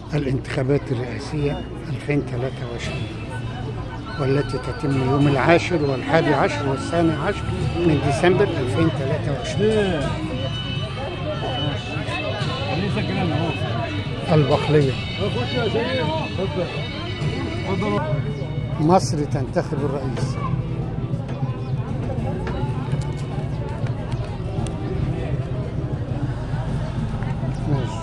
الانتخابات الرئاسية 2023 والتي تتم يوم العاشر والحادي عشر والثاني عشر من ديسمبر 2023 لسه كلام اهو البقلية خش يا سيدي اتفضل اتفضل مصر تنتخب الرئيس ماشي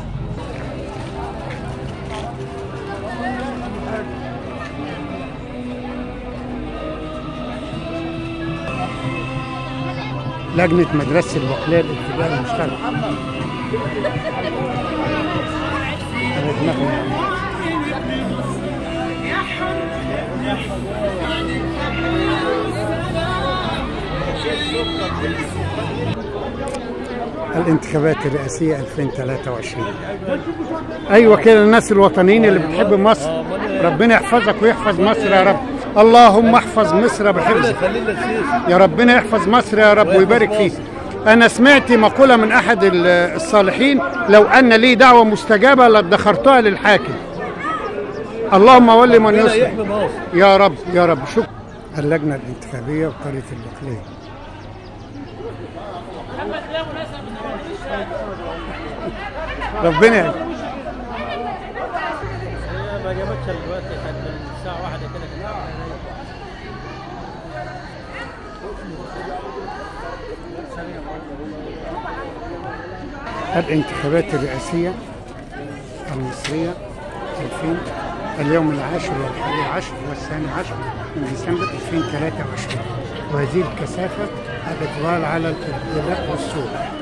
لجنة مدرسة البقلية الابتدائي المشترك أنا دماغي الانتخابات الرئاسية 2023 أيوة كده الناس الوطنيين اللي بتحب مصر ربنا يحفظك ويحفظ مصر يا رب اللهم احفظ مصر بحفظك خلينا السيسي يا ربنا يحفظ مصر يا رب ويبارك فيك أنا سمعت مقولة من أحد ال- الصالحين لو أن لي دعوة مستجابة لادخرتها للحاكم اللهم ول من ربنا يصلح يحمي مصر يا رب يا رب شكرا اللجنة الانتخابية وقرية البقلية ربنا يعين. ما جابتش دلوقتي كانت من الساعة واحدة كده كده الانتخابات الرئاسية المصرية 2000 اليوم العاشر والحادي عشر والثاني عشر من ديسمبر 2023 وهذه الكثافة الإقبال على الابتداء والسوق